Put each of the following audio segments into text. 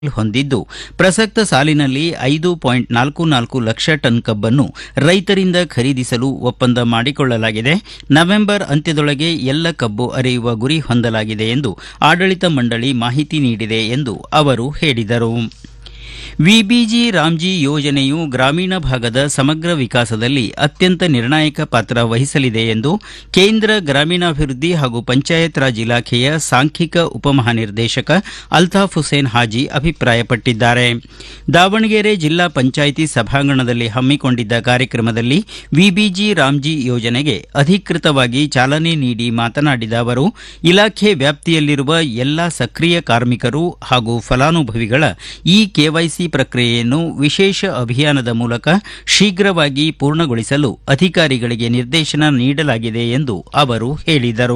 ಹೊಂದಿದ್ದು ಪ್ರಸಕ್ತ ಸಾಲಿನಲ್ಲಿ ಐದು ಪಾಯಿಂಟ್ ನಾಲ್ಕು ನಾಲ್ಕು ಲಕ್ಷ ಟನ್ ಕಬ್ಬನ್ನು ರೈತರಿಂದ ಖರೀದಿಸಲು ಒಪ್ಪಂದ ಮಾಡಿಕೊಳ್ಳಲಾಗಿದೆ ನವೆಂಬರ್ ಅಂತ್ಯದೊಳಗೆ ಎಲ್ಲ ಕಬ್ಬು ಅರೆಯುವ ಗುರಿ ಹೊಂದಲಾಗಿದೆ ಎಂದು ಆಡಳಿತ ಮಂಡಳಿ ಮಾಹಿತಿ ನೀಡಿದೆ ಎಂದು ಅವರು ಹೇಳಿದರು ವಿಬಿಜಿ ರಾಮ್ಜಿ ಯೋಜನೆಯು ಗ್ರಾಮೀಣ ಭಾಗದ ಸಮಗ್ರ ವಿಕಾಸದಲ್ಲಿ ಅತ್ಯಂತ ನಿರ್ಣಾಯಕ ಪಾತ್ರ ವಹಿಸಲಿದೆ ಎಂದು ಕೇಂದ್ರ ಗ್ರಾಮೀಣಾಭಿವೃದ್ಧಿ ಹಾಗೂ ಪಂಚಾಯತ್ ರಾಜ್ ಇಲಾಖೆಯ ಸಾಂಖ್ಯಿಕ ಉಪಮಹಾನಿರ್ದೇಶಕ ಅಲ್ತಾಫ್ ಹುಸೇನ್ ಹಾಜಿ ಅಭಿಪ್ರಾಯಪಟ್ಟಿದ್ದಾರೆ ದಾವಣಗೆರೆ ಜಿಲ್ಲಾ ಪಂಚಾಯಿತಿ ಸಭಾಂಗಣದಲ್ಲಿ ಹಮ್ಮಿಕೊಂಡಿದ್ದ ಕಾರ್ಯಕ್ರಮದಲ್ಲಿ ವಿಬಿಜಿ ರಾಮ್ಜಿ ಯೋಜನೆಗೆ ಅಧಿಕೃತವಾಗಿ ಚಾಲನೆ ನೀಡಿ ಮಾತನಾಡಿದ ಅವರು ಇಲಾಖೆ ವ್ಯಾಪ್ತಿಯಲ್ಲಿರುವ ಎಲ್ಲಾ ಸಕ್ರಿಯ ಕಾರ್ಮಿಕರು ಹಾಗೂ ಫಲಾನುಭವಿಗಳ ಇ ಕೆವೈಸಿ ಪ್ರಕ್ರಿಯೆಯನ್ನು ವಿಶೇಷ ಅಭಿಯಾನದ ಮೂಲಕ ಶೀಘ್ರವಾಗಿ ಪೂರ್ಣಗೊಳಿಸಲು ಅಧಿಕಾರಿಗಳಿಗೆ ನಿರ್ದೇಶನ ನೀಡಲಾಗಿದೆ ಎಂದು ಅವರು ಹೇಳಿದರು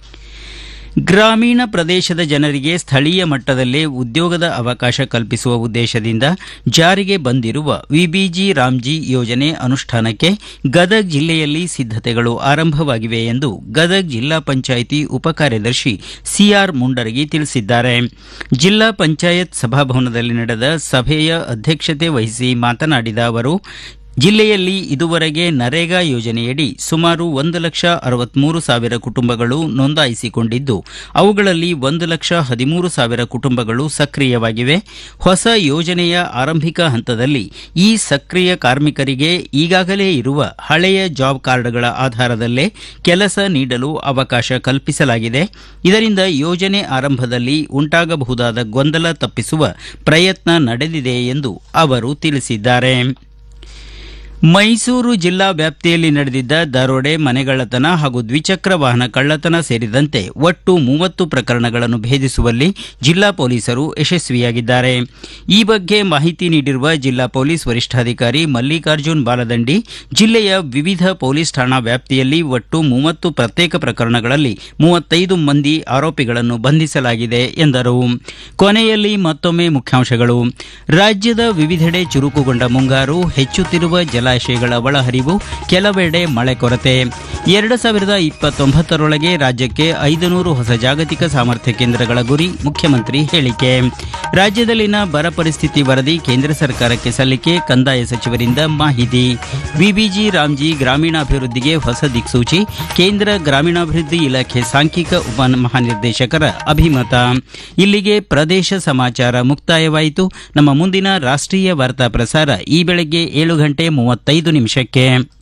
ಗ್ರಾಮೀಣ ಪ್ರದೇಶದ ಜನರಿಗೆ ಸ್ಥಳೀಯ ಮಟ್ಟದಲ್ಲೇ ಉದ್ಯೋಗದ ಅವಕಾಶ ಕಲ್ಪಿಸುವ ಉದ್ದೇಶದಿಂದ ಜಾರಿಗೆ ಬಂದಿರುವ ವಿಬಿಜಿ ರಾಮ್ಜಿ ಯೋಜನೆ ಅನುಷ್ಠಾನಕ್ಕೆ ಗದಗ ಜಿಲ್ಲೆಯಲ್ಲಿ ಸಿದ್ದತೆಗಳು ಆರಂಭವಾಗಿವೆ ಎಂದು ಗದಗ ಜಿಲ್ಲಾ ಪಂಚಾಯಿತಿ ಉಪಕಾರ್ಯದರ್ಶಿ ಸಿಆರ್ ಮುಂಡರಗಿ ತಿಳಿಸಿದ್ದಾರೆ ಜಿಲ್ಲಾ ಪಂಚಾಯತ್ ಸಭಾಭವನದಲ್ಲಿ ನಡೆದ ಸಭೆಯ ಅಧ್ಯಕ್ಷತೆ ವಹಿಸಿ ಮಾತನಾಡಿದ ಅವರು ಜಿಲ್ಲೆಯಲ್ಲಿ ಇದುವರೆಗೆ ನರೇಗಾ ಯೋಜನೆಯಡಿ ಸುಮಾರು ಒಂದು ಲಕ್ಷ ಅರವತ್ಮೂರು ಸಾವಿರ ಕುಟುಂಬಗಳು ನೋಂದಾಯಿಸಿಕೊಂಡಿದ್ದು ಅವುಗಳಲ್ಲಿ ಒಂದು ಲಕ್ಷ ಹದಿಮೂರು ಸಾವಿರ ಕುಟುಂಬಗಳು ಸಕ್ರಿಯವಾಗಿವೆ ಹೊಸ ಯೋಜನೆಯ ಆರಂಭಿಕ ಹಂತದಲ್ಲಿ ಈ ಸಕ್ರಿಯ ಕಾರ್ಮಿಕರಿಗೆ ಈಗಾಗಲೇ ಇರುವ ಹಳೆಯ ಜಾಬ್ ಕಾರ್ಡ್ಗಳ ಆಧಾರದಲ್ಲೇ ಕೆಲಸ ನೀಡಲು ಅವಕಾಶ ಕಲ್ಪಿಸಲಾಗಿದೆ ಇದರಿಂದ ಯೋಜನೆ ಆರಂಭದಲ್ಲಿ ಉಂಟಾಗಬಹುದಾದ ಗೊಂದಲ ತಪ್ಪಿಸುವ ಪ್ರಯತ್ನ ನಡೆದಿದೆ ಎಂದು ಅವರು ತಿಳಿಸಿದ್ದಾರೆ ಮೈಸೂರು ಜಿಲ್ಲಾ ವ್ಯಾಪ್ತಿಯಲ್ಲಿ ನಡೆದಿದ್ದ ದರೋಡೆ ಮನೆಗಳ್ಳತನ ಹಾಗೂ ದ್ವಿಚಕ್ರ ವಾಹನ ಕಳ್ಳತನ ಸೇರಿದಂತೆ ಒಟ್ಟು ಮೂವತ್ತು ಪ್ರಕರಣಗಳನ್ನು ಭೇದಿಸುವಲ್ಲಿ ಜಿಲ್ಲಾ ಪೊಲೀಸರು ಯಶಸ್ವಿಯಾಗಿದ್ದಾರೆ ಈ ಬಗ್ಗೆ ಮಾಹಿತಿ ನೀಡಿರುವ ಜಿಲ್ಲಾ ಪೊಲೀಸ್ ವರಿಷ್ಠಾಧಿಕಾರಿ ಮಲ್ಲಿಕಾರ್ಜುನ್ ಬಾಲದಂಡಿ ಜಿಲ್ಲೆಯ ವಿವಿಧ ಪೊಲೀಸ್ ಠಾಣಾ ವ್ಯಾಪ್ತಿಯಲ್ಲಿ ಒಟ್ಟು ಮೂವತ್ತು ಪ್ರತ್ಯೇಕ ಪ್ರಕರಣಗಳಲ್ಲಿ ಮೂವತ್ತೈದು ಮಂದಿ ಆರೋಪಿಗಳನ್ನು ಬಂಧಿಸಲಾಗಿದೆ ಎಂದರು ಕೊನೆಯಲ್ಲಿ ಮತ್ತೊಮ್ಮೆ ಮುಖ್ಯಾಂಶಗಳು ರಾಜ್ಯದ ವಿವಿಧೆಡೆ ಚುರುಕುಗೊಂಡ ಮುಂಗಾರು ಹೆಚ್ಚುತ್ತಿರುವ ಜಲಾಶಯಗಳ ಒಳಹರಿವು ಕೆಲವೆಡೆ ಮಳೆ ಕೊರತೆ ಎರಡು ಸಾವಿರದ ಇಪ್ಪತ್ತೊಂಬತ್ತರೊಳಗೆ ರಾಜ್ಯಕ್ಕೆ ಐದು ನೂರು ಹೊಸ ಜಾಗತಿಕ ಸಾಮರ್ಥ್ಯ ಕೇಂದ್ರಗಳ ಗುರಿ ಮುಖ್ಯಮಂತ್ರಿ ಹೇಳಿಕೆ ರಾಜ್ಯದಲ್ಲಿನ ಬರ ಪರಿಸ್ಥಿತಿ ವರದಿ ಕೇಂದ್ರ ಸರ್ಕಾರಕ್ಕೆ ಸಲ್ಲಿಕೆ ಕಂದಾಯ ಸಚಿವರಿಂದ ಮಾಹಿತಿ ವಿಬಿಜಿ ರಾಮ್ಜಿ ಗ್ರಾಮೀಣಾಭಿವೃದ್ಧಿಗೆ ಹೊಸ ದಿಕ್ಸೂಚಿ ಕೇಂದ್ರ ಗ್ರಾಮೀಣಾಭಿವೃದ್ಧಿ ಇಲಾಖೆ ಸಾಂಖ್ಯಿಕ ಉಪ ಮಹಾನಿರ್ದೇಶಕರ ಅಭಿಮತ ಇಲ್ಲಿಗೆ ಪ್ರದೇಶ ಸಮಾಚಾರ ಮುಕ್ತಾಯವಾಯಿತು ನಮ್ಮ ಮುಂದಿನ ರಾಷ್ಟ್ರೀಯ ವಾರ್ತಾ ಪ್ರಸಾರ ಈ ಬೆಳಗ್ಗೆ ಏಳು ಗಂಟೆ ಮೂವತ್ತೈದು ನಿಮಿಷಕ್ಕೆ